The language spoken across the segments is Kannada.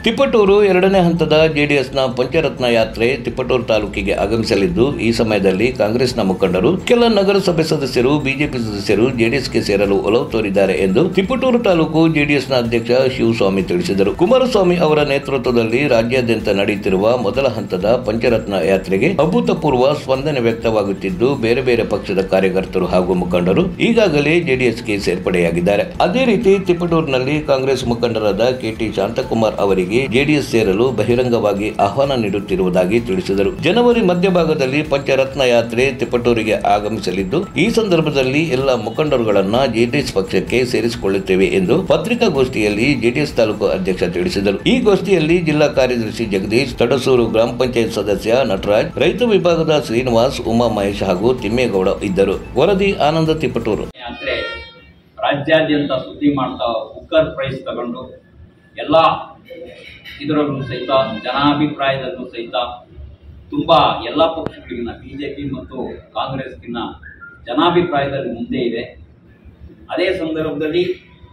ತಿಪ್ಪಟೂರು ಎರಡನೇ ಹಂತದ ಜೆಡಿಎಸ್ನ ಪಂಚರತ್ನ ಯಾತ್ರೆ ತಿಪ್ಪಟೂರು ತಾಲೂಕಿಗೆ ಆಗಮಿಸಲಿದ್ದು ಈ ಸಮಯದಲ್ಲಿ ಕಾಂಗ್ರೆಸ್ನ ಮುಖಂಡರು ಕೆಲ ನಗರಸಭೆ ಸದಸ್ಯರು ಬಿಜೆಪಿ ಸದಸ್ಯರು ಜೆಡಿಎಸ್ಗೆ ಸೇರಲು ಒಲವು ತೋರಿದ್ದಾರೆ ಎಂದು ತಿಪ್ಪಟೂರು ತಾಲೂಕು ಜೆಡಿಎಸ್ನ ಅಧ್ಯಕ್ಷ ಶಿವಸ್ವಾಮಿ ತಿಳಿಸಿದರು ಕುಮಾರಸ್ವಾಮಿ ಅವರ ನೇತೃತ್ವದಲ್ಲಿ ರಾಜ್ಯಾದ್ಯಂತ ನಡೆಯುತ್ತಿರುವ ಮೊದಲ ಹಂತದ ಪಂಚರತ್ನ ಯಾತ್ರೆಗೆ ಅಭೂತಪೂರ್ವ ಸ್ಪಂದನೆ ವ್ಯಕ್ತವಾಗುತ್ತಿದ್ದು ಬೇರೆ ಬೇರೆ ಪಕ್ಷದ ಕಾರ್ಯಕರ್ತರು ಹಾಗೂ ಮುಖಂಡರು ಈಗಾಗಲೇ ಜೆಡಿಎಸ್ಗೆ ಸೇರ್ಪಡೆಯಾಗಿದ್ದಾರೆ ಅದೇ ರೀತಿ ತಿಪ್ಪಟೂರಿನಲ್ಲಿ ಕಾಂಗ್ರೆಸ್ ಮುಖಂಡರಾದ ಕೆಟಿ ಶಾಂತಕುಮಾರ್ ಅವರಿಗೆ ಜೆಡಿಎಸ್ ಸೇರಲು ಬಹಿರಂಗವಾಗಿ ಆಹ್ವಾನ ನೀಡುತ್ತಿರುವುದಾಗಿ ತಿಳಿಸಿದರು ಜನವರಿ ಮಧ್ಯಭಾಗದಲ್ಲಿ ಪಂಚರತ್ನ ಯಾತ್ರೆ ತಿಪ್ಪಟೂರಿಗೆ ಆಗಮಿಸಲಿದ್ದು ಈ ಸಂದರ್ಭದಲ್ಲಿ ಎಲ್ಲ ಮುಖಂಡರುಗಳನ್ನ ಜೆಡಿಎಸ್ ಪಕ್ಷಕ್ಕೆ ಸೇರಿಸಿಕೊಳ್ಳುತ್ತೇವೆ ಎಂದು ಪತ್ರಿಕಾಗೋಷ್ಠಿಯಲ್ಲಿ ಜೆಡಿಎಸ್ ತಾಲೂಕು ಅಧ್ಯಕ್ಷ ತಿಳಿಸಿದರು ಈ ಗೋಷ್ಠಿಯಲ್ಲಿ ಜಿಲ್ಲಾ ಕಾರ್ಯದರ್ಶಿ ಜಗದೀಶ್ ತಡಸೂರು ಗ್ರಾಮ ಪಂಚಾಯತ್ ಸದಸ್ಯ ನಟರಾಜ್ ರೈತ ವಿಭಾಗದ ಶ್ರೀನಿವಾಸ್ ಉಮಾ ಮಹೇಶ್ ಹಾಗೂ ತಿಮ್ಮೇಗೌಡ ಇದ್ದರು ವರದಿ ಆನಂದ ತಿಪ್ಪಟೂರು ಯಾತ್ರೆ ರಾಜ್ಯಾದ್ಯಂತ ಸುದ್ದಿ ಮಾಡ್ತಾ ಬುಕ್ಕರ್ ಪ್ರೈಸ್ ತಗೊಂಡು ಎಲ್ಲ ಇದರಲ್ಲೂ ಸಹಿತ ಜನಾಭಿಪ್ರಾಯದಲ್ಲೂ ಸಹಿತ ತುಂಬ ಎಲ್ಲ ಪಕ್ಷಗಳಿಗಿನ್ನ ಬಿ ಜೆ ಪಿ ಮತ್ತು ಕಾಂಗ್ರೆಸ್ಗಿನ್ನ ಜನಾಭಿಪ್ರಾಯದಲ್ಲಿ ಮುಂದೆ ಇದೆ ಅದೇ ಸಂದರ್ಭದಲ್ಲಿ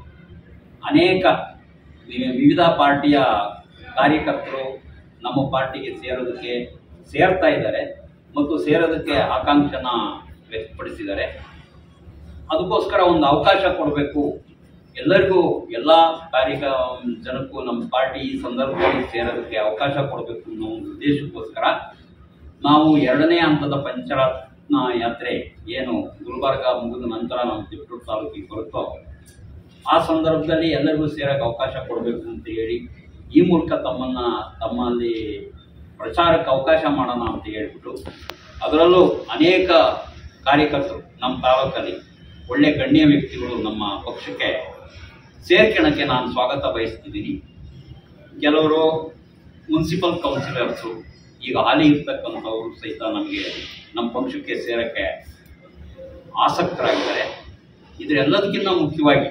ಅನೇಕ ವಿ- ವಿವಿಧ ಪಾರ್ಟಿಯ ಕಾರ್ಯಕರ್ತರು ನಮ್ಮ ಪಾರ್ಟಿಗೆ ಸೇರೋದಕ್ಕೆ ಸೇರ್ತಾ ಇದ್ದಾರೆ ಮತ್ತು ಸೇರೋದಕ್ಕೆ ಆಕಾಂಕ್ಷನ ವ್ಯಕ್ತಪಡಿಸಿದ್ದಾರೆ ಅದಕ್ಕೋಸ್ಕರ ಒಂದು ಅವಕಾಶ ಕೊಡಬೇಕು ಎಲ್ಲರಿಗೂ ಎಲ್ಲ ಕಾರ್ಯಕ ಜನಕ್ಕೂ ನಮ್ಮ ಪಾರ್ಟಿ ಈ ಸಂದರ್ಭದಲ್ಲಿ ಸೇರೋದಕ್ಕೆ ಅವಕಾಶ ಕೊಡಬೇಕು ಅನ್ನೋ ಒಂದು ಉದ್ದೇಶಕ್ಕೋಸ್ಕರ ನಾವು ಎರಡನೇ ಹಂತದ ಪಂಚರತ್ನ ಯಾತ್ರೆ ಏನು ಗುಲ್ಬರ್ಗ ಮುಗಿದ ನಂತರ ನಮ್ಮ ತಿಪ್ಪೂರು ತಾಲೂಕಿಗೆ ಬರುತ್ತೋ ಆ ಸಂದರ್ಭದಲ್ಲಿ ಎಲ್ಲರಿಗೂ ಸೇರಕ್ಕೆ ಅವಕಾಶ ಕೊಡಬೇಕು ಅಂತ ಹೇಳಿ ಈ ಮೂಲಕ ತಮ್ಮನ್ನ ತಮ್ಮಲ್ಲಿ ಪ್ರಚಾರಕ್ಕೆ ಅವಕಾಶ ಮಾಡೋಣ ಅಂತ ಹೇಳ್ಬಿಟ್ಟು ಅದರಲ್ಲೂ ಅನೇಕ ಕಾರ್ಯಕರ್ತರು ನಮ್ಮ ತಾಲೂಕಲ್ಲಿ ಒಳ್ಳೆ ಗಣ್ಯ ವ್ಯಕ್ತಿಗಳು ನಮ್ಮ ಪಕ್ಷಕ್ಕೆ ಸೇರ್ಕೊಳ್ಳೋಕ್ಕೆ ನಾನು ಸ್ವಾಗತ ಬಯಸ್ತಿದ್ದೀನಿ ಕೆಲವರು ಮುನ್ಸಿಪಲ್ ಕೌನ್ಸಿಲರ್ಸು ಈಗ ಹಾಲಿ ಇರ್ತಕ್ಕಂಥವ್ರು ಸಹಿತ ನಮಗೆ ನಮ್ಮ ಪಕ್ಷಕ್ಕೆ ಸೇರಕ್ಕೆ ಆಸಕ್ತರಾಗಿದ್ದಾರೆ ಇದರೆಲ್ಲದಕ್ಕಿಂತ ಮುಖ್ಯವಾಗಿ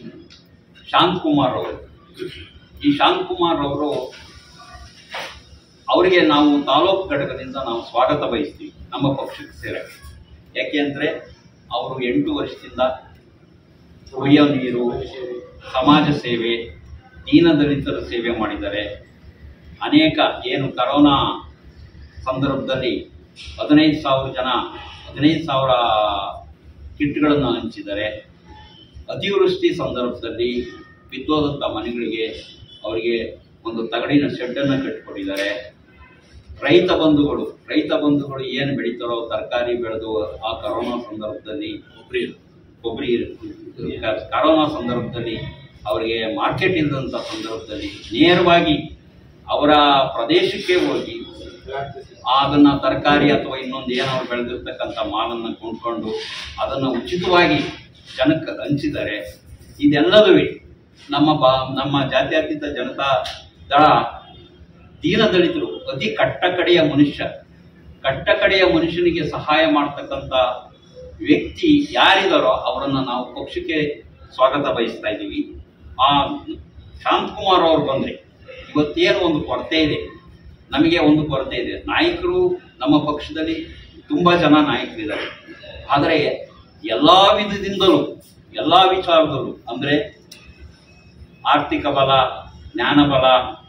ಶಾಂತ್ ಕುಮಾರ್ ಅವರು ಈ ಶಾಂತ್ ಕುಮಾರ್ ಅವರು ಅವರಿಗೆ ನಾವು ತಾಲೂಕು ಘಟಕದಿಂದ ನಾವು ಸ್ವಾಗತ ಬಯಸ್ತೀವಿ ನಮ್ಮ ಪಕ್ಷಕ್ಕೆ ಸೇರಕ್ಕೆ ಯಾಕೆ ಅಂದರೆ ಅವರು ಎಂಟು ವರ್ಷದಿಂದ ಕುಡಿಯೋ ನೀರು ಸಮಾಜ ಸೇವೆ ದೀನದಲಿತರ ಸೇವೆ ಮಾಡಿದ್ದಾರೆ ಅನೇಕ ಏನು ಕರೋನಾ ಸಂದರ್ಭದಲ್ಲಿ ಹದಿನೈದು ಸಾವಿರ ಜನ ಹದಿನೈದು ಸಾವಿರ ಕಿಟ್ಗಳನ್ನು ಹಂಚಿದ್ದಾರೆ ಅತಿವೃಷ್ಟಿ ಸಂದರ್ಭದಲ್ಲಿ ಬಿದ್ದೋದಂಥ ಮನೆಗಳಿಗೆ ಅವರಿಗೆ ಒಂದು ತಗಡಿನ ಶೆಡ್ಡನ್ನು ಕಟ್ಟಿಕೊಟ್ಟಿದ್ದಾರೆ ರೈತ ಬಂಧುಗಳು ರೈತ ಬಂಧುಗಳು ಏನು ಬೆಳೀತಾರೋ ತರಕಾರಿ ಬೆಳೆದು ಆ ಕರೋನಾ ಸಂದರ್ಭದಲ್ಲಿ ಕೊಬ್ಬರಿ ಕೊಬ್ಬರಿ ಕರೋನಾ ಸಂದರ್ಭದಲ್ಲಿ ಅವರಿಗೆ ಮಾರ್ಕೆಟ್ ಇಲ್ಲದಂಥ ಸಂದರ್ಭದಲ್ಲಿ ನೇರವಾಗಿ ಅವರ ಪ್ರದೇಶಕ್ಕೆ ಹೋಗಿ ಅದನ್ನ ತರಕಾರಿ ಅಥವಾ ಇನ್ನೊಂದು ಏನೋ ಅವ್ರು ಬೆಳೆದಿರ್ತಕ್ಕಂಥ ಮಾಲನ್ನು ಕೊಂಡ್ಕೊಂಡು ಅದನ್ನು ಉಚಿತವಾಗಿ ಜನಕ್ಕೆ ಹಂಚಿದ್ದಾರೆ ಇದೆಲ್ಲದೂ ನಮ್ಮ ಬಾ ನಮ್ಮ ಜಾತ್ಯತೀತ ಜನತಾ ದಳ ದೀನದಲಿತರು ಅತಿ ಕಟ್ಟಕಡೆಯ ಮನುಷ್ಯ ಕಟ್ಟಕಡೆಯ ಮನುಷ್ಯನಿಗೆ ಸಹಾಯ ಮಾಡ್ತಕ್ಕಂಥ ವ್ಯಕ್ತಿ ಯಾರಿದಾರೋ ಅವರನ್ನು ನಾವು ಪಕ್ಷಕ್ಕೆ ಸ್ವಾಗತ ಬಯಸ್ತಾ ಇದ್ದೀವಿ ಆ ಶಾಂತಕುಮಾರ್ ಅವರು ಬಂದರೆ ಇವತ್ತೇನು ಒಂದು ಕೊರತೆ ಇದೆ ನಮಗೆ ಒಂದು ಕೊರತೆ ಇದೆ ನಾಯಕರು ನಮ್ಮ ಪಕ್ಷದಲ್ಲಿ ತುಂಬ ಜನ ನಾಯಕರಿದ್ದಾರೆ ಆದರೆ ಎಲ್ಲ ವಿಧದಿಂದಲೂ ಎಲ್ಲ ವಿಚಾರದಲ್ಲೂ ಅಂದರೆ ಆರ್ಥಿಕ ಬಲ ಜ್ಞಾನ ಬಲ